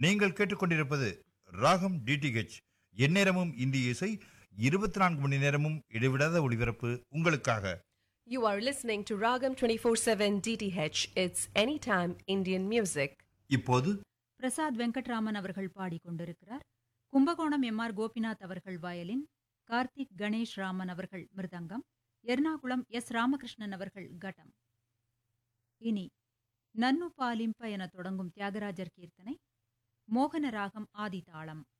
நீங்கள் கேட்டுக்கொண்டிருப்பது ராகம் டிடிஹெச் எந்நேரமும் இந்திய இசை இருபத்தி நான்கு மணி நேரமும் இடைவிடாத ஒளிபரப்பு உங்களுக்காக You are listening to Ragam 24/7 DTH. It's anytime Indian music. இப்போது பிரசாத் வெங்கட்ராமன் அவர்கள் பாடிக்கொண்டிருக்கிறார் கும்பகோணம் எம் ஆர் கோபிநாத் அவர்கள் வயலின் கார்த்திக் கணேஷ் ராமன் அவர்கள் மிருதங்கம் எர்ணாகுளம் எஸ் ராமகிருஷ்ணன் அவர்கள் கட்டம் இனி நன்னு பாலிம்ப என தொடங்கும் தியாகராஜர் கீர்த்தனை மோகன ராகம் ஆதிதாளம்